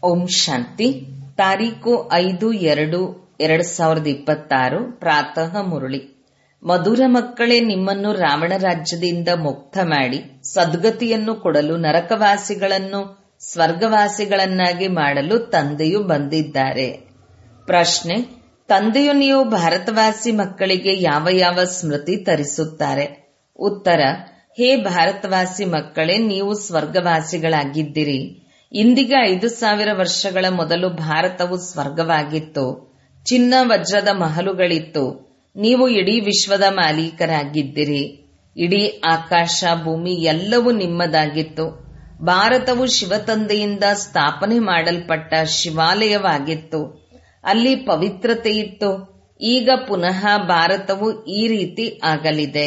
ಓಂ ಶಾಂತಿ ತಾರೀಕು ಐದು ಎರಡು ಎರಡ್ ಸಾವಿರದ ಇಪ್ಪತ್ತಾರು ಪ್ರಾತಃ ಮುರಳಿ ಮಧುರ ಮಕ್ಕಳೇ ನಿಮ್ಮನ್ನು ರಾವಣ ರಾಜ್ಯದಿಂದ ಮುಕ್ತ ಮಾಡಿ ಸದ್ಗತಿಯನ್ನು ಕೊಡಲು ನರಕವಾಸಿಗಳನ್ನು ಸ್ವರ್ಗವಾಸಿಗಳನ್ನಾಗಿ ಮಾಡಲು ತಂದೆಯು ಬಂದಿದ್ದಾರೆ ಪ್ರಶ್ನೆ ತಂದೆಯು ನೀವು ಭಾರತವಾಸಿ ಮಕ್ಕಳಿಗೆ ಯಾವ ಯಾವ ಸ್ಮೃತಿ ತರಿಸುತ್ತಾರೆ ಉತ್ತರ ಹೇ ಭಾರತವಾಸಿ ಮಕ್ಕಳೇ ನೀವು ಸ್ವರ್ಗವಾಸಿಗಳಾಗಿದ್ದಿರಿ ಇಂದಿಗೆ ಐದು ಸಾವಿರ ವರ್ಷಗಳ ಮೊದಲು ಭಾರತವು ಸ್ವರ್ಗವಾಗಿತ್ತು ಚಿನ್ನ ವಜ್ರದ ಮಹಲುಗಳಿತ್ತು ನೀವು ಇಡೀ ವಿಶ್ವದ ಮಾಲೀಕರಾಗಿದ್ದಿರಿ ಇಡೀ ಆಕಾಶ ಭೂಮಿ ಎಲ್ಲವೂ ನಿಮ್ಮದಾಗಿತ್ತು ಭಾರತವು ಶಿವತಂದೆಯಿಂದ ಸ್ಥಾಪನೆ ಮಾಡಲ್ಪಟ್ಟ ಶಿವಾಲಯವಾಗಿತ್ತು ಅಲ್ಲಿ ಪವಿತ್ರತೆ ಇತ್ತು ಈಗ ಪುನಃ ಭಾರತವು ಈ ರೀತಿ ಆಗಲಿದೆ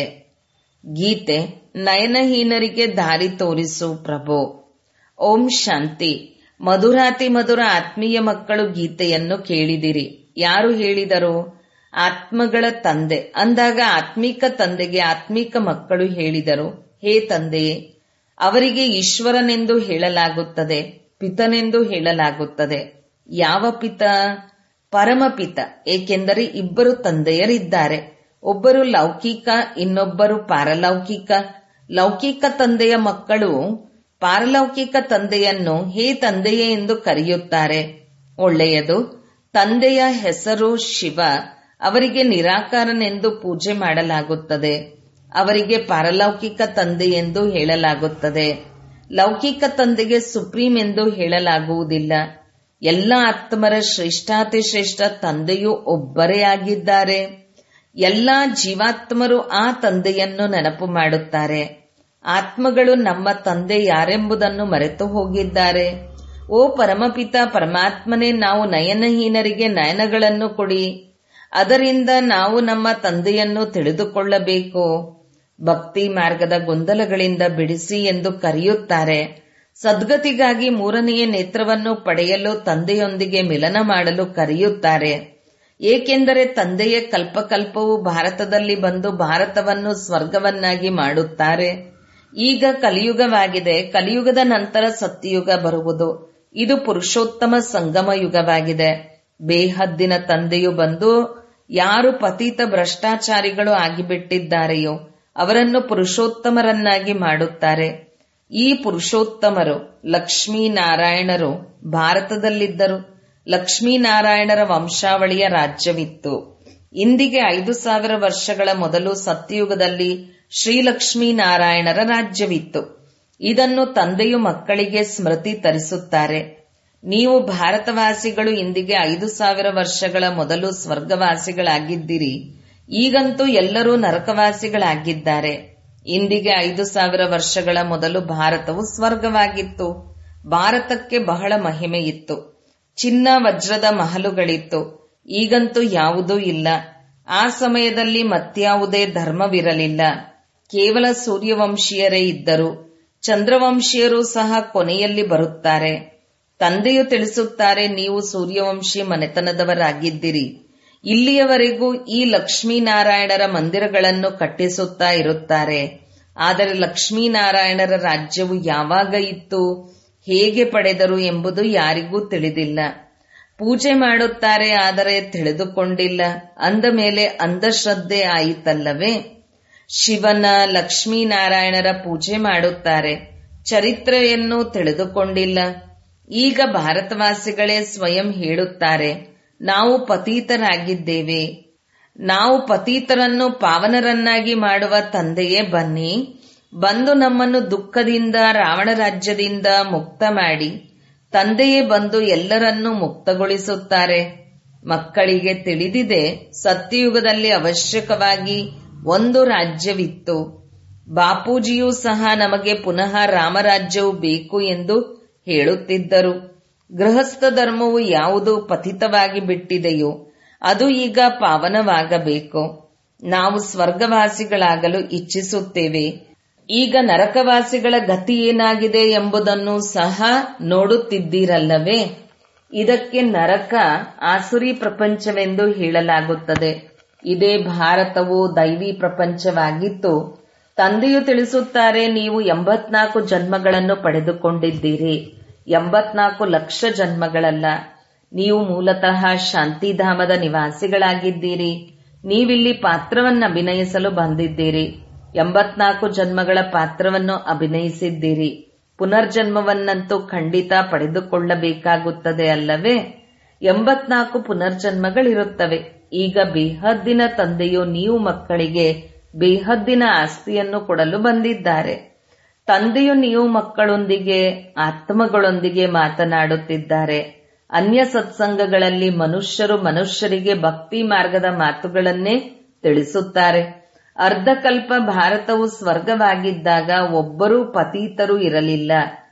ಗೀತೆ ನಯನಹೀನರಿಗೆ ದಾರಿ ತೋರಿಸು ಪ್ರಭು ಓಂ ಶಾಂತಿ ಮಧುರಾತಿ ಮಧುರ ಆತ್ಮೀಯ ಮಕ್ಕಳು ಗೀತೆಯನ್ನು ಕೇಳಿದಿರಿ ಯಾರು ಹೇಳಿದರು ಆತ್ಮಗಳ ತಂದೆ ಅಂದಾಗ ಆತ್ಮಿಕ ತಂದೆಗೆ ಆತ್ಮಿಕ ಮಕ್ಕಳು ಹೇಳಿದರು ಹೇ ತಂದೆಯೇ ಅವರಿಗೆ ಈಶ್ವರನೆಂದು ಹೇಳಲಾಗುತ್ತದೆ ಪಿತನೆಂದು ಹೇಳಲಾಗುತ್ತದೆ ಯಾವ ಪಿತ ಪರಮಪಿತ ಏಕೆಂದರೆ ಇಬ್ಬರು ತಂದೆಯರಿದ್ದಾರೆ ಒಬ್ಬರು ಲೌಕಿಕ ಇನ್ನೊಬ್ಬರು ಪಾರಲೌಕಿಕ ಲೌಕಿಕ ತಂದೆಯ ಮಕ್ಕಳು ಪಾರಲೌಕಿಕ ತಂದೆಯನ್ನು ಹೇ ತಂದೆಯೇ ಎಂದು ಕರೆಯುತ್ತಾರೆ ಒಳ್ಳೆಯದು ತಂದೆಯ ಹೆಸರು ಶಿವ ಅವರಿಗೆ ನಿರಾಕಾರನೆಂದು ಪೂಜೆ ಮಾಡಲಾಗುತ್ತದೆ ಅವರಿಗೆ ಪಾರಲೌಕಿಕ ತಂದೆ ಎಂದು ಹೇಳಲಾಗುತ್ತದೆ ಲೌಕಿಕ ತಂದೆಗೆ ಸುಪ್ರೀಂ ಎಂದು ಹೇಳಲಾಗುವುದಿಲ್ಲ ಎಲ್ಲ ಆತ್ಮರ ಶ್ರೇಷ್ಠಾತಿ ಶ್ರೇಷ್ಠ ತಂದೆಯೂ ಒಬ್ಬರೇ ಆಗಿದ್ದಾರೆ ಎಲ್ಲ ಜೀವಾತ್ಮರು ಆ ತಂದೆಯನ್ನು ನೆನಪು ಮಾಡುತ್ತಾರೆ ಆತ್ಮಗಳು ನಮ್ಮ ತಂದೆ ಯಾರೆಂಬುದನ್ನು ಮರೆತು ಹೋಗಿದ್ದಾರೆ ಓ ಪರಮಪಿತ ಪರಮಾತ್ಮನೇ ನಾವು ನಯನಹೀನರಿಗೆ ನಯನಗಳನ್ನು ಕೊಡಿ ಅದರಿಂದ ನಾವು ನಮ್ಮ ತಂದೆಯನ್ನು ತಿಳಿದುಕೊಳ್ಳಬೇಕು ಭಕ್ತಿ ಮಾರ್ಗದ ಗೊಂದಲಗಳಿಂದ ಬಿಡಿಸಿ ಎಂದು ಕರೆಯುತ್ತಾರೆ ಸದ್ಗತಿಗಾಗಿ ಮೂರನೆಯ ನೇತ್ರವನ್ನು ಪಡೆಯಲು ತಂದೆಯೊಂದಿಗೆ ಮಿಲನ ಮಾಡಲು ಕರೆಯುತ್ತಾರೆ ಏಕೆಂದರೆ ತಂದೆಯ ಕಲ್ಪಕಲ್ಪವು ಭಾರತದಲ್ಲಿ ಬಂದು ಭಾರತವನ್ನು ಸ್ವರ್ಗವನ್ನಾಗಿ ಮಾಡುತ್ತಾರೆ ಈಗ ಕಲಿಯುಗವಾಗಿದೆ ಕಲಿಯುಗದ ನಂತರ ಸತ್ಯಯುಗ ಬರುವುದು ಇದು ಪುರುಷೋತ್ತಮ ಸಂಗಮ ಯುಗವಾಗಿದೆ ಬೇಹದ್ದಿನ ತಂದೆಯು ಬಂದು ಯಾರು ಪತೀತ ಭ್ರಷ್ಟಾಚಾರಿಗಳು ಆಗಿಬಿಟ್ಟಿದ್ದಾರೆಯೋ ಅವರನ್ನು ಪುರುಷೋತ್ತಮರನ್ನಾಗಿ ಮಾಡುತ್ತಾರೆ ಈ ಪುರುಷೋತ್ತಮರು ಲಕ್ಷ್ಮೀನಾರಾಯಣರು ಭಾರತದಲ್ಲಿದ್ದರು ಲಕ್ಷ್ಮೀನಾರಾಯಣರ ವಂಶಾವಳಿಯ ರಾಜ್ಯವಿತ್ತು ಇಂದಿಗೆ ಐದು ಸಾವಿರ ವರ್ಷಗಳ ಮೊದಲು ಸತ್ಯಯುಗದಲ್ಲಿ ಶ್ರೀಲಕ್ಷ್ಮೀನಾರಾಯಣರ ರಾಜ್ಯವಿತ್ತು ಇದನ್ನು ತಂದೆಯು ಮಕ್ಕಳಿಗೆ ಸ್ಮೃತಿ ತರಿಸುತ್ತಾರೆ ನೀವು ಭಾರತವಾಸಿಗಳು ಇಂದಿಗೆ ಐದು ಸಾವಿರ ವರ್ಷಗಳ ಮೊದಲು ಸ್ವರ್ಗವಾಸಿಗಳಾಗಿದ್ದಿರಿ ಈಗಂತೂ ಎಲ್ಲರೂ ನರಕವಾಸಿಗಳಾಗಿದ್ದಾರೆ ಇಂದಿಗೆ ಐದು ಸಾವಿರ ವರ್ಷಗಳ ಮೊದಲು ಭಾರತವು ಸ್ವರ್ಗವಾಗಿತ್ತು ಭಾರತಕ್ಕೆ ಬಹಳ ಮಹಿಮೆ ಇತ್ತು ಚಿನ್ನ ವಜ್ರದ ಮಹಲುಗಳಿತ್ತು ಈಗಂತೂ ಯಾವುದೂ ಇಲ್ಲ ಆ ಸಮಯದಲ್ಲಿ ಮತ್ಯಾವುದೇ ಧರ್ಮವಿರಲಿಲ್ಲ ಕೇವಲ ಸೂರ್ಯವಂಶೀಯರೇ ಇದ್ದರು ಚಂದ್ರವಂಶೀಯರು ಸಹ ಕೊನೆಯಲ್ಲಿ ಬರುತ್ತಾರೆ ತಂದೆಯು ತಿಳಿಸುತ್ತಾರೆ ನೀವು ಸೂರ್ಯವಂಶಿ ಮನೆತನದವರಾಗಿದ್ದಿರಿ ಇಲ್ಲಿಯವರೆಗೂ ಈ ಲಕ್ಷ್ಮೀನಾರಾಯಣರ ಮಂದಿರಗಳನ್ನು ಕಟ್ಟಿಸುತ್ತಾ ಇರುತ್ತಾರೆ ಆದರೆ ಲಕ್ಷ್ಮೀನಾರಾಯಣರ ರಾಜ್ಯವು ಯಾವಾಗ ಇತ್ತು ಹೇಗೆ ಪಡೆದರು ಎಂಬುದು ಯಾರಿಗೂ ತಿಳಿದಿಲ್ಲ ಪೂಜೆ ಮಾಡುತ್ತಾರೆ ಆದರೆ ತಿಳಿದುಕೊಂಡಿಲ್ಲ ಅಂದ ಮೇಲೆ ಅಂಧಶ್ರದ್ಧೆ ಆಯಿತಲ್ಲವೇ ಶಿವನ ಲಕ್ಷ್ಮೀನಾರಾಯಣರ ಪೂಜೆ ಮಾಡುತ್ತಾರೆ ಚರಿತ್ರೆಯನ್ನು ತಿಳಿದುಕೊಂಡಿಲ್ಲ ಈಗ ಭಾರತವಾಸಿಗಳೇ ಸ್ವಯಂ ಹೇಳುತ್ತಾರೆ ನಾವು ಪತೀತರಾಗಿದ್ದೇವೆ ನಾವು ಪತೀತರನ್ನು ಪಾವನರನ್ನಾಗಿ ಮಾಡುವ ತಂದೆಯೇ ಬನ್ನಿ ಬಂದು ನಮ್ಮನ್ನು ದುಃಖದಿಂದ ರಾವಣ ರಾಜ್ಯದಿಂದ ಮುಕ್ತ ಮಾಡಿ ತಂದೆಯೇ ಬಂದು ಎಲ್ಲರನ್ನೂ ಮುಕ್ತಗೊಳಿಸುತ್ತಾರೆ ಮಕ್ಕಳಿಗೆ ತಿಳಿದಿದೆ ಸತ್ಯಯುಗದಲ್ಲಿ ಅವಶ್ಯಕವಾಗಿ ಒಂದು ರಾಜ್ಯವಿತ್ತು ಬಾಪೂಜಿಯೂ ಸಹ ನಮಗೆ ಪುನಃ ರಾಮರಾಜ್ಯವು ಬೇಕು ಎಂದು ಹೇಳುತ್ತಿದ್ದರು ಗೃಹಸ್ಥ ಧರ್ಮವು ಯಾವುದು ಪತಿತವಾಗಿ ಬಿಟ್ಟಿದೆಯೋ ಅದು ಈಗ ಪಾವನವಾಗಬೇಕು ನಾವು ಸ್ವರ್ಗವಾಸಿಗಳಾಗಲು ಇಚ್ಛಿಸುತ್ತೇವೆ ಈಗ ನರಕವಾಸಿಗಳ ಗತಿ ಏನಾಗಿದೆ ಎಂಬುದನ್ನು ಸಹ ನೋಡುತ್ತಿದ್ದೀರಲ್ಲವೇ ಇದಕ್ಕೆ ನರಕ ಆಸುರಿ ಪ್ರಪಂಚವೆಂದು ಹೇಳಲಾಗುತ್ತದೆ ಇದೇ ಭಾರತವು ದೈವಿ ಪ್ರಪಂಚವಾಗಿತ್ತು ತಂದೆಯು ತಿಳಿಸುತ್ತಾರೆ ನೀವು ಎಂಬತ್ನಾಲ್ಕು ಜನ್ಮಗಳನ್ನು ಪಡೆದುಕೊಂಡಿದ್ದೀರಿ ಎಂಬತ್ನಾಲ್ಕು ಲಕ್ಷ ಜನ್ಮಗಳಲ್ಲ ನೀವು ಮೂಲತಃ ಶಾಂತಿಧಾಮದ ನಿವಾಸಿಗಳಾಗಿದ್ದೀರಿ ನೀವಿಲ್ಲಿ ಪಾತ್ರವನ್ನು ಅಭಿನಯಿಸಲು ಬಂದಿದ್ದೀರಿ ಎಂಬತ್ನಾಲ್ಕು ಜನ್ಮಗಳ ಪಾತ್ರವನ್ನು ಅಭಿನಯಿಸಿದ್ದೀರಿ ಪುನರ್ಜನ್ಮವನ್ನಂತೂ ಖಂಡಿತ ಪಡೆದುಕೊಳ್ಳಬೇಕಾಗುತ್ತದೆ ಅಲ್ಲವೇ ಎಂಬತ್ನಾಲ್ಕು ಪುನರ್ಜನ್ಮಗಳಿರುತ್ತವೆ ಈಗ ಬೇಹದ್ದಿನ ತಂದೆಯು ನೀವು ಮಕ್ಕಳಿಗೆ ಬೇಹದ್ದಿನ ಆಸ್ತಿಯನ್ನು ಕೊಡಲು ಬಂದಿದ್ದಾರೆ ತಂದೆಯು ನೀವು ಮಕ್ಕಳೊಂದಿಗೆ ಆತ್ಮಗಳೊಂದಿಗೆ ಮಾತನಾಡುತ್ತಿದ್ದಾರೆ ಅನ್ಯ ಸತ್ಸಂಗಗಳಲ್ಲಿ ಮನುಷ್ಯರು ಮನುಷ್ಯರಿಗೆ ಭಕ್ತಿ ಮಾರ್ಗದ ಮಾತುಗಳನ್ನೇ ತಿಳಿಸುತ್ತಾರೆ ಅರ್ಧಕಲ್ಪ ಭಾರತವು ಸ್ವರ್ಗವಾಗಿದ್ದಾಗ ಒಬ್ಬರೂ ಪತೀತರು ಇರಲಿಲ್ಲ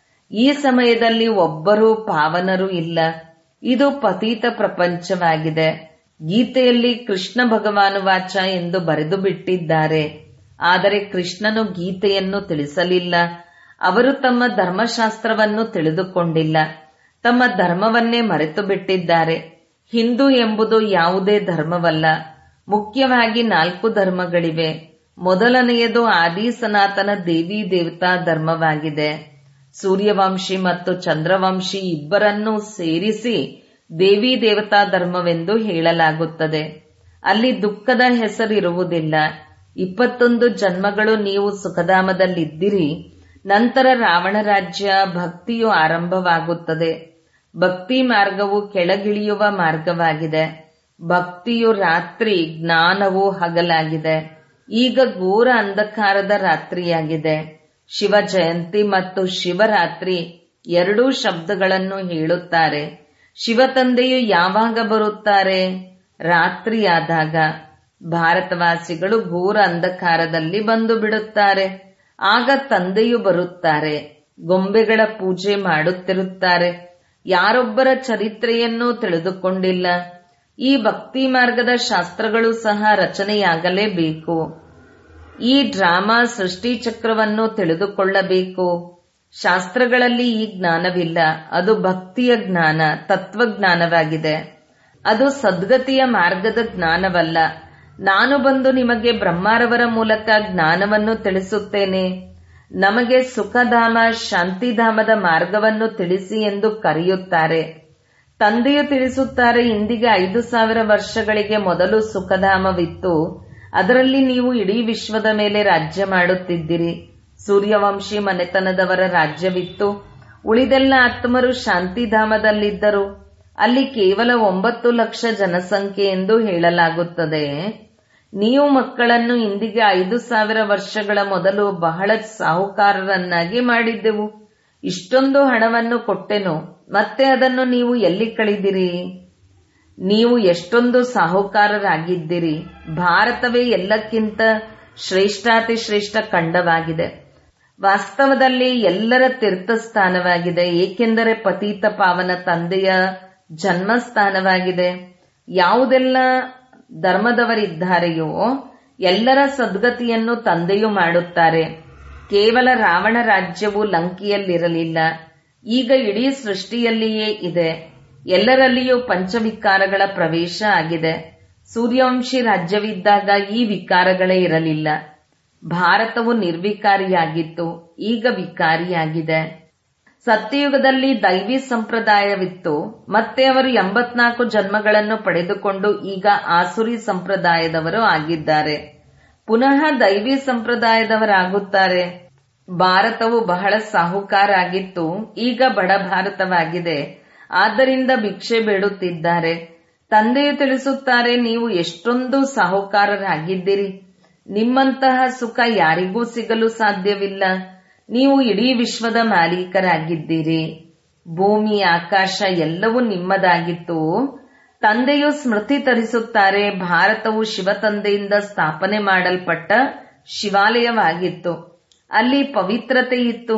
ಈ ಸಮಯದಲ್ಲಿ ಒಬ್ಬರೂ ಪಾವನರು ಇಲ್ಲ ಇದು ಪತೀತ ಪ್ರಪಂಚವಾಗಿದೆ ಗೀತೆಯಲ್ಲಿ ಕೃಷ್ಣ ಭಗವಾನು ವಾಚ ಎಂದು ಬರೆದು ಬಿಟ್ಟಿದ್ದಾರೆ ಆದರೆ ಕೃಷ್ಣನು ಗೀತೆಯನ್ನು ತಿಳಿಸಲಿಲ್ಲ ಅವರು ತಮ್ಮ ಧರ್ಮಶಾಸ್ತ್ರವನ್ನು ತಿಳಿದುಕೊಂಡಿಲ್ಲ ತಮ್ಮ ಧರ್ಮವನ್ನೇ ಮರೆತು ಬಿಟ್ಟಿದ್ದಾರೆ ಹಿಂದೂ ಎಂಬುದು ಯಾವುದೇ ಧರ್ಮವಲ್ಲ ಮುಖ್ಯವಾಗಿ ನಾಲ್ಕು ಧರ್ಮಗಳಿವೆ ಮೊದಲನೆಯದು ಆದಿ ಸನಾತನ ದೇವಿ ದೇವತಾ ಧರ್ಮವಾಗಿದೆ ಸೂರ್ಯವಂಶಿ ಮತ್ತು ಚಂದ್ರವಂಶಿ ಇಬ್ಬರನ್ನೂ ಸೇರಿಸಿ ದೇವಿ ದೇವತಾ ಧರ್ಮವೆಂದು ಹೇಳಲಾಗುತ್ತದೆ ಅಲ್ಲಿ ದುಃಖದ ಹೆಸರಿರುವುದಿಲ್ಲ ಇಪ್ಪತ್ತೊಂದು ಜನ್ಮಗಳು ನೀವು ಸುಖಧಾಮದಲ್ಲಿದ್ದಿರಿ ನಂತರ ರಾವಣ ರಾಜ್ಯ ಭಕ್ತಿಯು ಆರಂಭವಾಗುತ್ತದೆ ಭಕ್ತಿ ಮಾರ್ಗವು ಕೆಳಗಿಳಿಯುವ ಮಾರ್ಗವಾಗಿದೆ ಭಕ್ತಿಯು ರಾತ್ರಿ ಜ್ಞಾನವು ಹಗಲಾಗಿದೆ ಈಗ ಘೋರ ಅಂಧಕಾರದ ರಾತ್ರಿಯಾಗಿದೆ ಶಿವ ಜಯಂತಿ ಮತ್ತು ಶಿವರಾತ್ರಿ ಎರಡೂ ಶಬ್ದಗಳನ್ನು ಹೇಳುತ್ತಾರೆ ಶಿವತಂದೆಯು ಯಾವಾಗ ಬರುತ್ತಾರೆ ರಾತ್ರಿಯಾದಾಗ ಭಾರತವಾಸಿಗಳು ಘೋರ ಅಂಧಕಾರದಲ್ಲಿ ಬಂದು ಬಿಡುತ್ತಾರೆ ಆಗ ತಂದೆಯು ಬರುತ್ತಾರೆ ಗೊಂಬೆಗಳ ಪೂಜೆ ಮಾಡುತ್ತಿರುತ್ತಾರೆ ಯಾರೊಬ್ಬರ ಚರಿತ್ರೆಯನ್ನೂ ತಿಳಿದುಕೊಂಡಿಲ್ಲ ಈ ಭಕ್ತಿ ಮಾರ್ಗದ ಶಾಸ್ತ್ರಗಳು ಸಹ ರಚನೆಯಾಗಲೇಬೇಕು ಈ ಡ್ರಾಮಾ ಸೃಷ್ಟಿ ಚಕ್ರವನ್ನು ತಿಳಿದುಕೊಳ್ಳಬೇಕು ಶಾಸ್ತ್ರಗಳಲ್ಲಿ ಈ ಜ್ಞಾನವಿಲ್ಲ ಅದು ಭಕ್ತಿಯ ಜ್ಞಾನ ತತ್ವಜ್ಞಾನವಾಗಿದೆ ಅದು ಸದ್ಗತಿಯ ಮಾರ್ಗದ ಜ್ಞಾನವಲ್ಲ ನಾನು ಬಂದು ನಿಮಗೆ ಬ್ರಹ್ಮಾರವರ ಮೂಲಕ ಜ್ಞಾನವನ್ನು ತಿಳಿಸುತ್ತೇನೆ ನಮಗೆ ಸುಖಧಾಮ ಶಾಂತಿಧಾಮದ ಮಾರ್ಗವನ್ನು ತಿಳಿಸಿ ಎಂದು ಕರೆಯುತ್ತಾರೆ ತಂದೆಯು ತಿಳಿಸುತ್ತಾರೆ ಇಂದಿಗೆ ಐದು ಸಾವಿರ ವರ್ಷಗಳಿಗೆ ಮೊದಲು ಸುಖಧಾಮವಿತ್ತು ಅದರಲ್ಲಿ ನೀವು ಇಡೀ ವಿಶ್ವದ ಮೇಲೆ ರಾಜ್ಯ ಮಾಡುತ್ತಿದ್ದಿರಿ ಸೂರ್ಯವಂಶಿ ಮನೆತನದವರ ರಾಜ್ಯವಿತ್ತು ಉಳಿದೆಲ್ಲ ಆತ್ಮರು ಶಾಂತಿಧಾಮದಲ್ಲಿದ್ದರು ಅಲ್ಲಿ ಕೇವಲ ಒಂಬತ್ತು ಲಕ್ಷ ಜನಸಂಖ್ಯೆ ಎಂದು ಹೇಳಲಾಗುತ್ತದೆ ನೀವು ಮಕ್ಕಳನ್ನು ಇಂದಿಗೆ ಐದು ಸಾವಿರ ವರ್ಷಗಳ ಮೊದಲು ಬಹಳ ಸಾಹುಕಾರರನ್ನಾಗಿ ಮಾಡಿದ್ದೆವು ಇಷ್ಟೊಂದು ಹಣವನ್ನು ಕೊಟ್ಟೆನು ಮತ್ತೆ ಅದನ್ನು ನೀವು ಎಲ್ಲಿ ಕಳೆದಿರಿ ನೀವು ಎಷ್ಟೊಂದು ಸಾಹುಕಾರರಾಗಿದ್ದೀರಿ ಭಾರತವೇ ಎಲ್ಲಕ್ಕಿಂತ ಶ್ರೇಷ್ಠಾತಿ ಶ್ರೇಷ್ಠ ಖಂಡವಾಗಿದೆ ವಾಸ್ತವದಲ್ಲಿ ಎಲ್ಲರ ತೀರ್ಥಸ್ಥಾನವಾಗಿದೆ ಏಕೆಂದರೆ ಪತೀತ ಪಾವನ ತಂದೆಯ ಜನ್ಮಸ್ಥಾನವಾಗಿದೆ ಯಾವುದೆಲ್ಲ ಧರ್ಮದವರಿದ್ದಾರೆಯೋ ಎಲ್ಲರ ಸದ್ಗತಿಯನ್ನು ತಂದೆಯು ಮಾಡುತ್ತಾರೆ ಕೇವಲ ರಾವಣ ರಾಜ್ಯವು ಲಂಕಿಯಲ್ಲಿರಲಿಲ್ಲ ಈಗ ಇಡೀ ಸೃಷ್ಟಿಯಲ್ಲಿಯೇ ಇದೆ ಎಲ್ಲರಲ್ಲಿಯೂ ಪಂಚವಿಕಾರಗಳ ಪ್ರವೇಶ ಆಗಿದೆ ಸೂರ್ಯವಂಶಿ ರಾಜ್ಯವಿದ್ದಾಗ ಈ ವಿಕಾರಗಳೇ ಇರಲಿಲ್ಲ ಭಾರತವು ನಿರ್ವಿಕಾರಿಯಾಗಿತ್ತು ಈಗ ವಿಕಾರಿಯಾಗಿದೆ ಸತ್ಯಯುಗದಲ್ಲಿ ದೈವಿ ಸಂಪ್ರದಾಯವಿತ್ತು ಮತ್ತೆ ಅವರು ಎಂಬತ್ನಾಲ್ಕು ಜನ್ಮಗಳನ್ನು ಪಡೆದುಕೊಂಡು ಈಗ ಆಸುರಿ ಸಂಪ್ರದಾಯದವರು ಆಗಿದ್ದಾರೆ ಪುನಃ ದೈವಿ ಸಂಪ್ರದಾಯದವರಾಗುತ್ತಾರೆ ಭಾರತವು ಬಹಳ ಸಾಹುಕಾರ ಆಗಿತ್ತು ಈಗ ಬಡ ಭಾರತವಾಗಿದೆ ಆದ್ದರಿಂದ ಭಿಕ್ಷೆ ಬೇಡುತ್ತಿದ್ದಾರೆ ತಂದೆಯು ತಿಳಿಸುತ್ತಾರೆ ನೀವು ಎಷ್ಟೊಂದು ಸಾಹುಕಾರರಾಗಿದ್ದೀರಿ ನಿಮ್ಮಂತಹ ಸುಖ ಯಾರಿಗೂ ಸಿಗಲು ಸಾಧ್ಯವಿಲ್ಲ ನೀವು ಇಡೀ ವಿಶ್ವದ ಮಾಲೀಕರಾಗಿದ್ದೀರಿ ಭೂಮಿ ಆಕಾಶ ಎಲ್ಲವೂ ನಿಮ್ಮದಾಗಿತ್ತು ತಂದೆಯು ಸ್ಮೃತಿ ತರಿಸುತ್ತಾರೆ ಭಾರತವು ಶಿವತಂದೆಯಿಂದ ಸ್ಥಾಪನೆ ಮಾಡಲ್ಪಟ್ಟ ಶಿವಾಲಯವಾಗಿತ್ತು ಅಲ್ಲಿ ಪವಿತ್ರತೆ ಇತ್ತು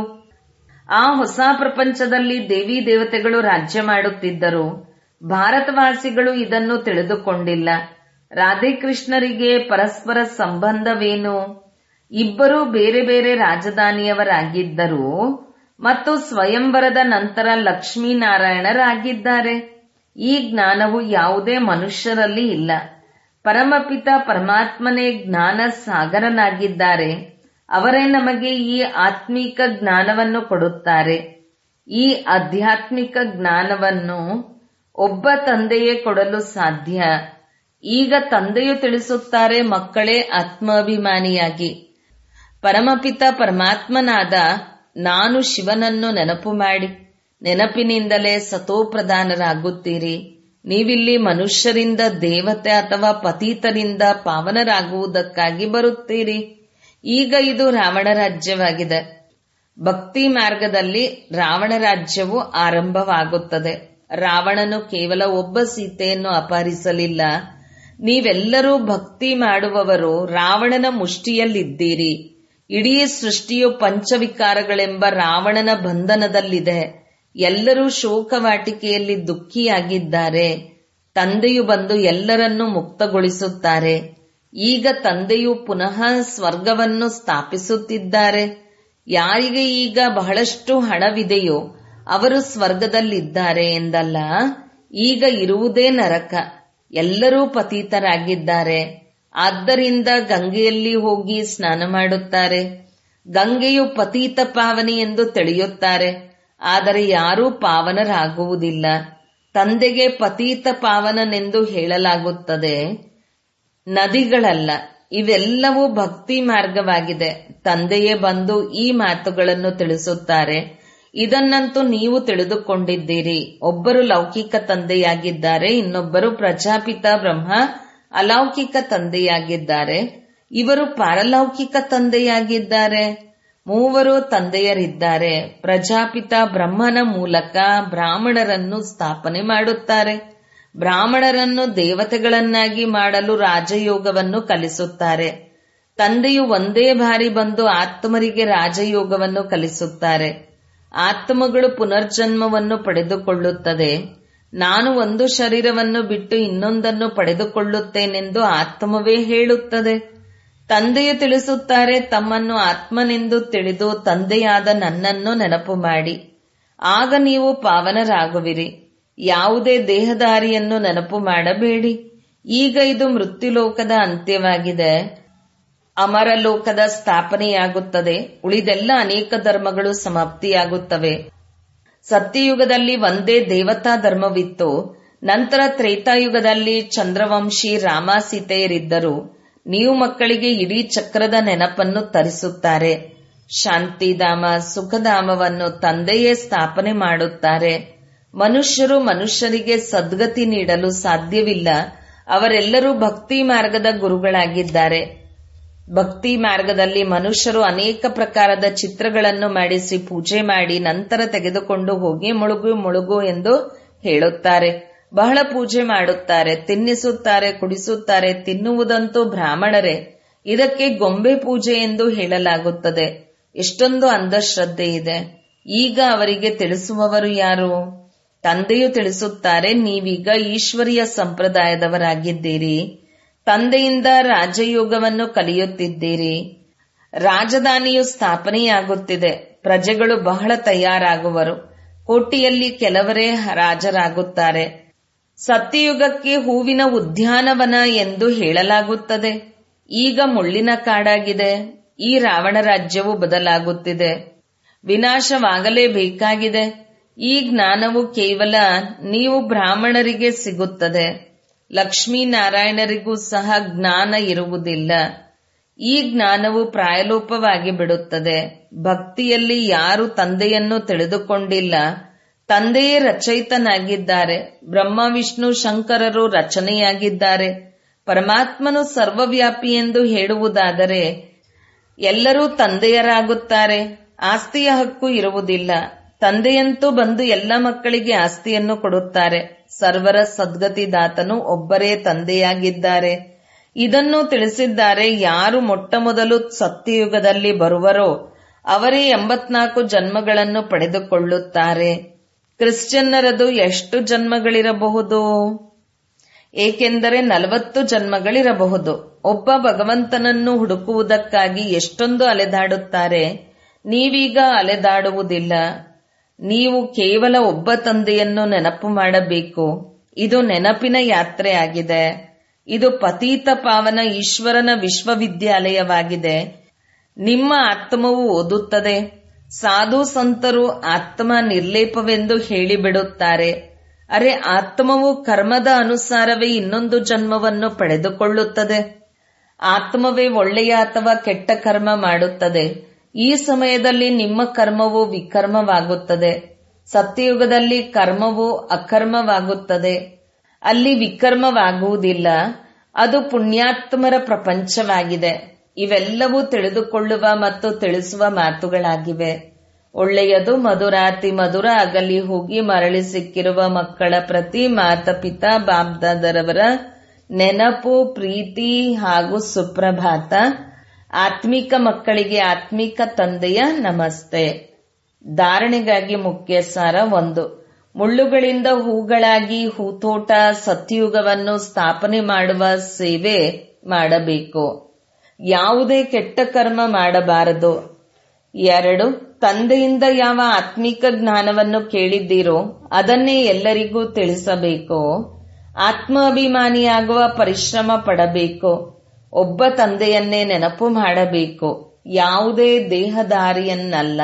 ಆ ಹೊಸ ಪ್ರಪಂಚದಲ್ಲಿ ದೇವಿ ದೇವತೆಗಳು ರಾಜ್ಯ ಮಾಡುತ್ತಿದ್ದರು ಭಾರತವಾಸಿಗಳು ಇದನ್ನು ತಿಳಿದುಕೊಂಡಿಲ್ಲ ರಾಧೇಕೃಷ್ಣರಿಗೆ ಪರಸ್ಪರ ಸಂಬಂಧವೇನು ಇಬ್ಬರೂ ಬೇರೆ ಬೇರೆ ರಾಜಧಾನಿಯವರಾಗಿದ್ದರು ಮತ್ತು ಸ್ವಯಂವರದ ನಂತರ ಲಕ್ಷ್ಮೀನಾರಾಯಣರಾಗಿದ್ದಾರೆ ಈ ಜ್ಞಾನವು ಯಾವುದೇ ಮನುಷ್ಯರಲ್ಲಿ ಇಲ್ಲ ಪರಮಪಿತ ಪರಮಾತ್ಮನೇ ಜ್ಞಾನ ಸಾಗರನಾಗಿದ್ದಾರೆ ಅವರೇ ನಮಗೆ ಈ ಆತ್ಮೀಕ ಜ್ಞಾನವನ್ನು ಕೊಡುತ್ತಾರೆ ಈ ಆಧ್ಯಾತ್ಮಿಕ ಜ್ಞಾನವನ್ನು ಒಬ್ಬ ತಂದೆಯೇ ಕೊಡಲು ಸಾಧ್ಯ ಈಗ ತಂದೆಯು ತಿಳಿಸುತ್ತಾರೆ ಮಕ್ಕಳೇ ಆತ್ಮಾಭಿಮಾನಿಯಾಗಿ ಪರಮಪಿತ ಪರಮಾತ್ಮನಾದ ನಾನು ಶಿವನನ್ನು ನೆನಪು ಮಾಡಿ ನೆನಪಿನಿಂದಲೇ ಸತೋಪ್ರಧಾನರಾಗುತ್ತೀರಿ ನೀವಿಲ್ಲಿ ಮನುಷ್ಯರಿಂದ ದೇವತೆ ಅಥವಾ ಪತೀತರಿಂದ ಪಾವನರಾಗುವುದಕ್ಕಾಗಿ ಬರುತ್ತೀರಿ ಈಗ ಇದು ರಾವಣ ರಾಜ್ಯವಾಗಿದೆ ಭಕ್ತಿ ಮಾರ್ಗದಲ್ಲಿ ರಾವಣ ರಾಜ್ಯವು ಆರಂಭವಾಗುತ್ತದೆ ರಾವಣನು ಕೇವಲ ಒಬ್ಬ ಸೀತೆಯನ್ನು ಅಪಹರಿಸಲಿಲ್ಲ ನೀವೆಲ್ಲರೂ ಭಕ್ತಿ ಮಾಡುವವರು ರಾವಣನ ಮುಷ್ಟಿಯಲ್ಲಿದ್ದೀರಿ ಇಡೀ ಸೃಷ್ಟಿಯು ಪಂಚವಿಕಾರಗಳೆಂಬ ರಾವಣನ ಬಂಧನದಲ್ಲಿದೆ ಎಲ್ಲರೂ ಶೋಕವಾಟಿಕೆಯಲ್ಲಿ ದುಃಖಿಯಾಗಿದ್ದಾರೆ ತಂದೆಯು ಬಂದು ಎಲ್ಲರನ್ನೂ ಮುಕ್ತಗೊಳಿಸುತ್ತಾರೆ ಈಗ ತಂದೆಯು ಪುನಃ ಸ್ವರ್ಗವನ್ನು ಸ್ಥಾಪಿಸುತ್ತಿದ್ದಾರೆ ಯಾರಿಗೆ ಈಗ ಬಹಳಷ್ಟು ಹಣವಿದೆಯೋ ಅವರು ಸ್ವರ್ಗದಲ್ಲಿದ್ದಾರೆ ಎಂದಲ್ಲ ಈಗ ಇರುವುದೇ ನರಕ ಎಲ್ಲರೂ ಪತೀತರಾಗಿದ್ದಾರೆ ಆದ್ದರಿಂದ ಗಂಗೆಯಲ್ಲಿ ಹೋಗಿ ಸ್ನಾನ ಮಾಡುತ್ತಾರೆ ಗಂಗೆಯು ಪತೀತ ಪಾವನಿ ಎಂದು ತಿಳಿಯುತ್ತಾರೆ ಆದರೆ ಯಾರೂ ಪಾವನರಾಗುವುದಿಲ್ಲ ತಂದೆಗೆ ಪತೀತ ಪಾವನನೆಂದು ಹೇಳಲಾಗುತ್ತದೆ ನದಿಗಳಲ್ಲ ಇವೆಲ್ಲವೂ ಭಕ್ತಿ ಮಾರ್ಗವಾಗಿದೆ ತಂದೆಯೇ ಬಂದು ಈ ಮಾತುಗಳನ್ನು ತಿಳಿಸುತ್ತಾರೆ ಇದನ್ನಂತೂ ನೀವು ತಿಳಿದುಕೊಂಡಿದ್ದೀರಿ ಒಬ್ಬರು ಲೌಕಿಕ ತಂದೆಯಾಗಿದ್ದಾರೆ ಇನ್ನೊಬ್ಬರು ಪ್ರಜಾಪಿತ ಬ್ರಹ್ಮ ಅಲೌಕಿಕ ತಂದೆಯಾಗಿದ್ದಾರೆ ಇವರು ಪಾರಲೌಕಿಕ ತಂದೆಯಾಗಿದ್ದಾರೆ ಮೂವರು ತಂದೆಯರಿದ್ದಾರೆ ಪ್ರಜಾಪಿತ ಬ್ರಹ್ಮನ ಮೂಲಕ ಬ್ರಾಹ್ಮಣರನ್ನು ಸ್ಥಾಪನೆ ಮಾಡುತ್ತಾರೆ ಬ್ರಾಹ್ಮಣರನ್ನು ದೇವತೆಗಳನ್ನಾಗಿ ಮಾಡಲು ರಾಜಯೋಗವನ್ನು ಕಲಿಸುತ್ತಾರೆ ತಂದೆಯು ಒಂದೇ ಬಾರಿ ಬಂದು ಆತ್ಮರಿಗೆ ರಾಜಯೋಗವನ್ನು ಕಲಿಸುತ್ತಾರೆ ಆತ್ಮಗಳು ಪುನರ್ಜನ್ಮವನ್ನು ಪಡೆದುಕೊಳ್ಳುತ್ತದೆ ನಾನು ಒಂದು ಶರೀರವನ್ನು ಬಿಟ್ಟು ಇನ್ನೊಂದನ್ನು ಪಡೆದುಕೊಳ್ಳುತ್ತೇನೆಂದು ಆತ್ಮವೇ ಹೇಳುತ್ತದೆ ತಂದೆಯು ತಿಳಿಸುತ್ತಾರೆ ತಮ್ಮನ್ನು ಆತ್ಮನೆಂದು ತಿಳಿದು ತಂದೆಯಾದ ನನ್ನನ್ನು ನೆನಪು ಮಾಡಿ ಆಗ ನೀವು ಪಾವನರಾಗುವಿರಿ ಯಾವುದೇ ದೇಹದಾರಿಯನ್ನು ನೆನಪು ಮಾಡಬೇಡಿ ಈಗ ಇದು ಮೃತ್ಯುಲೋಕದ ಅಂತ್ಯವಾಗಿದೆ ಅಮರಲೋಕದ ಸ್ಥಾಪನೆಯಾಗುತ್ತದೆ ಉಳಿದೆಲ್ಲ ಅನೇಕ ಧರ್ಮಗಳು ಸಮಾಪ್ತಿಯಾಗುತ್ತವೆ ಸತ್ಯಯುಗದಲ್ಲಿ ಒಂದೇ ದೇವತಾ ಧರ್ಮವಿತ್ತು ನಂತರ ತ್ರೇತಾಯುಗದಲ್ಲಿ ಚಂದ್ರವಂಶಿ ರಾಮ ಸೀತೆಯರಿದ್ದರು ನೀವು ಮಕ್ಕಳಿಗೆ ಇಡೀ ಚಕ್ರದ ನೆನಪನ್ನು ತರಿಸುತ್ತಾರೆ ಶಾಂತಿಧಾಮ ಸುಖಧಾಮವನ್ನು ತಂದೆಯೇ ಸ್ಥಾಪನೆ ಮಾಡುತ್ತಾರೆ ಮನುಷ್ಯರು ಮನುಷ್ಯರಿಗೆ ಸದ್ಗತಿ ನೀಡಲು ಸಾಧ್ಯವಿಲ್ಲ ಅವರೆಲ್ಲರೂ ಭಕ್ತಿ ಮಾರ್ಗದ ಗುರುಗಳಾಗಿದ್ದಾರೆ ಭಕ್ತಿ ಮಾರ್ಗದಲ್ಲಿ ಮನುಷ್ಯರು ಅನೇಕ ಪ್ರಕಾರದ ಚಿತ್ರಗಳನ್ನು ಮಾಡಿಸಿ ಪೂಜೆ ಮಾಡಿ ನಂತರ ತೆಗೆದುಕೊಂಡು ಹೋಗಿ ಮುಳುಗು ಮುಳುಗು ಎಂದು ಹೇಳುತ್ತಾರೆ ಬಹಳ ಪೂಜೆ ಮಾಡುತ್ತಾರೆ ತಿನ್ನಿಸುತ್ತಾರೆ ಕುಡಿಸುತ್ತಾರೆ ತಿನ್ನುವುದಂತೂ ಬ್ರಾಹ್ಮಣರೇ ಇದಕ್ಕೆ ಗೊಂಬೆ ಪೂಜೆ ಎಂದು ಹೇಳಲಾಗುತ್ತದೆ ಎಷ್ಟೊಂದು ಅಂಧಶ್ರದ್ಧೆ ಇದೆ ಈಗ ಅವರಿಗೆ ತಿಳಿಸುವವರು ಯಾರು ತಂದೆಯು ತಿಳಿಸುತ್ತಾರೆ ನೀವೀಗ ಈಶ್ವರಿಯ ಸಂಪ್ರದಾಯದವರಾಗಿದ್ದೀರಿ ತಂದೆಯಿಂದ ರಾಜಯೋಗವನ್ನು ಕಲಿಯುತ್ತಿದ್ದೀರಿ ರಾಜಧಾನಿಯು ಸ್ಥಾಪನೆಯಾಗುತ್ತಿದೆ ಪ್ರಜೆಗಳು ಬಹಳ ತಯಾರಾಗುವರು ಕೋಟಿಯಲ್ಲಿ ಕೆಲವರೇ ರಾಜರಾಗುತ್ತಾರೆ ಸತ್ಯಯುಗಕ್ಕೆ ಹೂವಿನ ಉದ್ಯಾನವನ ಎಂದು ಹೇಳಲಾಗುತ್ತದೆ ಈಗ ಮುಳ್ಳಿನ ಕಾಡಾಗಿದೆ ಈ ರಾವಣ ರಾಜ್ಯವು ಬದಲಾಗುತ್ತಿದೆ ವಿನಾಶವಾಗಲೇಬೇಕಾಗಿದೆ ಈ ಜ್ಞಾನವು ಕೇವಲ ನೀವು ಬ್ರಾಹ್ಮಣರಿಗೆ ಸಿಗುತ್ತದೆ ಲಕ್ಷ್ಮೀನಾರಾಯಣರಿಗೂ ಸಹ ಜ್ಞಾನ ಇರುವುದಿಲ್ಲ ಈ ಜ್ಞಾನವು ಪ್ರಾಯಲೋಪವಾಗಿ ಬಿಡುತ್ತದೆ ಭಕ್ತಿಯಲ್ಲಿ ಯಾರು ತಂದೆಯನ್ನು ತಿಳಿದುಕೊಂಡಿಲ್ಲ ತಂದೆಯೇ ರಚಯಿತನಾಗಿದ್ದಾರೆ ಬ್ರಹ್ಮ ವಿಷ್ಣು ಶಂಕರರು ರಚನೆಯಾಗಿದ್ದಾರೆ ಪರಮಾತ್ಮನು ಸರ್ವವ್ಯಾಪಿ ಎಂದು ಹೇಳುವುದಾದರೆ ಎಲ್ಲರೂ ತಂದೆಯರಾಗುತ್ತಾರೆ ಆಸ್ತಿಯ ಹಕ್ಕು ಇರುವುದಿಲ್ಲ ತಂದೆಯಂತೂ ಬಂದು ಎಲ್ಲ ಮಕ್ಕಳಿಗೆ ಆಸ್ತಿಯನ್ನು ಕೊಡುತ್ತಾರೆ ಸರ್ವರ ಸದ್ಗತಿದಾತನು ಒಬ್ಬರೇ ತಂದೆಯಾಗಿದ್ದಾರೆ ಇದನ್ನು ತಿಳಿಸಿದ್ದಾರೆ ಯಾರು ಮೊಟ್ಟ ಮೊದಲು ಸತ್ಯಯುಗದಲ್ಲಿ ಬರುವರೋ ಅವರೇ ಎಂಬತ್ನಾಲ್ಕು ಜನ್ಮಗಳನ್ನು ಪಡೆದುಕೊಳ್ಳುತ್ತಾರೆ ಕ್ರಿಶ್ಚಿಯನ್ನರದು ಎಷ್ಟು ಜನ್ಮಗಳಿರಬಹುದು ಏಕೆಂದರೆ ನಲವತ್ತು ಜನ್ಮಗಳಿರಬಹುದು ಒಬ್ಬ ಭಗವಂತನನ್ನು ಹುಡುಕುವುದಕ್ಕಾಗಿ ಎಷ್ಟೊಂದು ಅಲೆದಾಡುತ್ತಾರೆ ನೀವೀಗ ಅಲೆದಾಡುವುದಿಲ್ಲ ನೀವು ಕೇವಲ ಒಬ್ಬ ತಂದೆಯನ್ನು ನೆನಪು ಮಾಡಬೇಕು ಇದು ನೆನಪಿನ ಯಾತ್ರೆ ಆಗಿದೆ ಇದು ಪತೀತ ಪಾವನ ಈಶ್ವರನ ವಿಶ್ವವಿದ್ಯಾಲಯವಾಗಿದೆ ನಿಮ್ಮ ಆತ್ಮವು ಓದುತ್ತದೆ ಸಾಧು ಸಂತರು ಆತ್ಮ ನಿರ್ಲೇಪವೆಂದು ಹೇಳಿಬಿಡುತ್ತಾರೆ ಅರೆ ಆತ್ಮವು ಕರ್ಮದ ಅನುಸಾರವೇ ಇನ್ನೊಂದು ಜನ್ಮವನ್ನು ಪಡೆದುಕೊಳ್ಳುತ್ತದೆ ಆತ್ಮವೇ ಒಳ್ಳೆಯ ಅಥವಾ ಕೆಟ್ಟ ಕರ್ಮ ಮಾಡುತ್ತದೆ ಈ ಸಮಯದಲ್ಲಿ ನಿಮ್ಮ ಕರ್ಮವು ವಿಕರ್ಮವಾಗುತ್ತದೆ ಸತ್ಯಯುಗದಲ್ಲಿ ಕರ್ಮವು ಅಕರ್ಮವಾಗುತ್ತದೆ ಅಲ್ಲಿ ವಿಕರ್ಮವಾಗುವುದಿಲ್ಲ ಅದು ಪುಣ್ಯಾತ್ಮರ ಪ್ರಪಂಚವಾಗಿದೆ ಇವೆಲ್ಲವೂ ತಿಳಿದುಕೊಳ್ಳುವ ಮತ್ತು ತಿಳಿಸುವ ಮಾತುಗಳಾಗಿವೆ ಒಳ್ಳೆಯದು ಮಧುರಾತಿ ಮಧುರ ಅಗಲಿ ಹೋಗಿ ಮರಳಿ ಸಿಕ್ಕಿರುವ ಮಕ್ಕಳ ಪ್ರತಿ ಮಾತಪಿತಾ ಬಾಬ್ದಾದರವರ ನೆನಪು ಪ್ರೀತಿ ಹಾಗೂ ಸುಪ್ರಭಾತ ಆತ್ಮಿಕ ಮಕ್ಕಳಿಗೆ ಆತ್ಮಿಕ ತಂದೆಯ ನಮಸ್ತೆ ಧಾರಣೆಗಾಗಿ ಮುಖ್ಯ ಸಾರ ಒಂದು ಮುಳ್ಳುಗಳಿಂದ ಹೂಗಳಾಗಿ ಹೂತೋಟ ಸತ್ಯುಗವನ್ನು ಸ್ಥಾಪನೆ ಮಾಡುವ ಸೇವೆ ಮಾಡಬೇಕು ಯಾವುದೇ ಕೆಟ್ಟ ಕರ್ಮ ಮಾಡಬಾರದು ಎರಡು ತಂದೆಯಿಂದ ಯಾವ ಆತ್ಮಿಕ ಜ್ಞಾನವನ್ನು ಕೇಳಿದ್ದೀರೋ ಅದನ್ನೇ ಎಲ್ಲರಿಗೂ ತಿಳಿಸಬೇಕು ಆತ್ಮಾಭಿಮಾನಿಯಾಗುವ ಪರಿಶ್ರಮ ಪಡಬೇಕು ಒಬ್ಬ ತಂದೆಯನ್ನೇ ನೆನಪು ಮಾಡಬೇಕು ಯಾವುದೇ ದೇಹದಾರಿಯನ್ನಲ್ಲ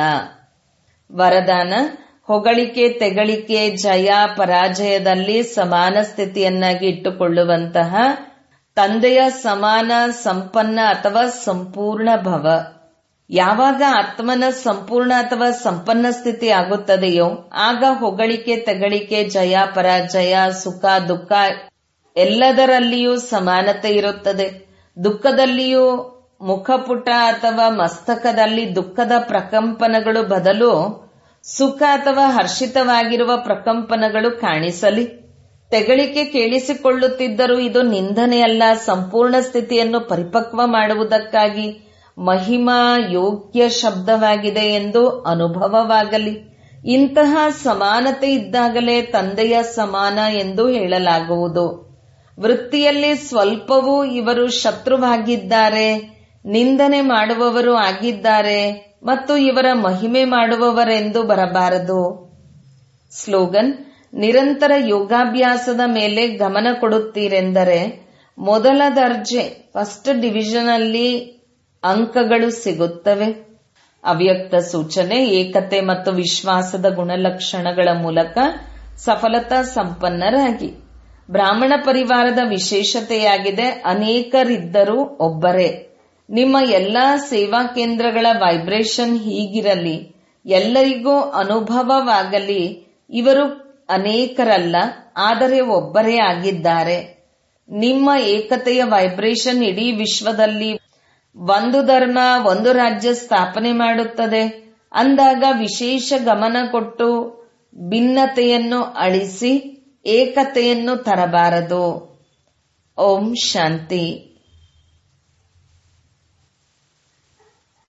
ವರದಾನ ಹೊಗಳಿಕೆ ತೆಗಳಿಕೆ ಜಯ ಪರಾಜಯದಲ್ಲಿ ಸಮಾನ ಸ್ಥಿತಿಯನ್ನಾಗಿ ಇಟ್ಟುಕೊಳ್ಳುವಂತಹ ತಂದೆಯ ಸಮಾನ ಸಂಪನ್ನ ಅಥವಾ ಸಂಪೂರ್ಣ ಭವ ಯಾವಾಗ ಆತ್ಮನ ಸಂಪೂರ್ಣ ಅಥವಾ ಸಂಪನ್ನ ಸ್ಥಿತಿ ಆಗುತ್ತದೆಯೋ ಆಗ ಹೊಗಳಿಕೆ ತೆಗಳಿಕೆ ಜಯ ಪರಾಜಯ ಸುಖ ದುಃಖ ಎಲ್ಲದರಲ್ಲಿಯೂ ಸಮಾನತೆ ಇರುತ್ತದೆ ದುಃಖದಲ್ಲಿಯೂ ಮುಖಪುಟ ಅಥವಾ ಮಸ್ತಕದಲ್ಲಿ ದುಃಖದ ಪ್ರಕಂಪನಗಳು ಬದಲು ಸುಖ ಅಥವಾ ಹರ್ಷಿತವಾಗಿರುವ ಪ್ರಕಂಪನಗಳು ಕಾಣಿಸಲಿ ತೆಗಳಿಕೆ ಕೇಳಿಸಿಕೊಳ್ಳುತ್ತಿದ್ದರೂ ಇದು ನಿಂದನೆಯಲ್ಲ ಸಂಪೂರ್ಣ ಸ್ಥಿತಿಯನ್ನು ಪರಿಪಕ್ವ ಮಾಡುವುದಕ್ಕಾಗಿ ಮಹಿಮಾ ಯೋಗ್ಯ ಶಬ್ದವಾಗಿದೆ ಎಂದು ಅನುಭವವಾಗಲಿ ಇಂತಹ ಸಮಾನತೆ ಇದ್ದಾಗಲೇ ತಂದೆಯ ಸಮಾನ ಎಂದು ಹೇಳಲಾಗುವುದು ವೃತ್ತಿಯಲ್ಲಿ ಸ್ವಲ್ಪವೂ ಇವರು ಶತ್ರುವಾಗಿದ್ದಾರೆ ನಿಂದನೆ ಮಾಡುವವರು ಆಗಿದ್ದಾರೆ ಮತ್ತು ಇವರ ಮಹಿಮೆ ಮಾಡುವವರೆಂದು ಬರಬಾರದು ಸ್ಲೋಗನ್ ನಿರಂತರ ಯೋಗಾಭ್ಯಾಸದ ಮೇಲೆ ಗಮನ ಕೊಡುತ್ತೀರೆಂದರೆ ಮೊದಲ ದರ್ಜೆ ಫಸ್ಟ್ ಡಿವಿಷನ್ ಅಲ್ಲಿ ಅಂಕಗಳು ಸಿಗುತ್ತವೆ ಅವ್ಯಕ್ತ ಸೂಚನೆ ಏಕತೆ ಮತ್ತು ವಿಶ್ವಾಸದ ಗುಣಲಕ್ಷಣಗಳ ಮೂಲಕ ಸಫಲತಾ ಸಂಪನ್ನರಾಗಿ ಬ್ರಾಹ್ಮಣ ಪರಿವಾರದ ವಿಶೇಷತೆಯಾಗಿದೆ ಅನೇಕರಿದ್ದರೂ ಒಬ್ಬರೇ ನಿಮ್ಮ ಎಲ್ಲಾ ಸೇವಾ ಕೇಂದ್ರಗಳ ವೈಬ್ರೇಷನ್ ಹೀಗಿರಲಿ ಎಲ್ಲರಿಗೂ ಅನುಭವವಾಗಲಿ ಇವರು ಅನೇಕರಲ್ಲ ಆದರೆ ಒಬ್ಬರೇ ಆಗಿದ್ದಾರೆ ನಿಮ್ಮ ಏಕತೆಯ ವೈಬ್ರೇಷನ್ ಇಡೀ ವಿಶ್ವದಲ್ಲಿ ಒಂದು ಧರ್ಮ ಒಂದು ರಾಜ್ಯ ಸ್ಥಾಪನೆ ಮಾಡುತ್ತದೆ ಅಂದಾಗ ವಿಶೇಷ ಗಮನ ಕೊಟ್ಟು ಭಿನ್ನತೆಯನ್ನು ಅಳಿಸಿ ಏಕತೆಯನ್ನು ತರಬಾರದು ಓಂ ಶಾಂತಿ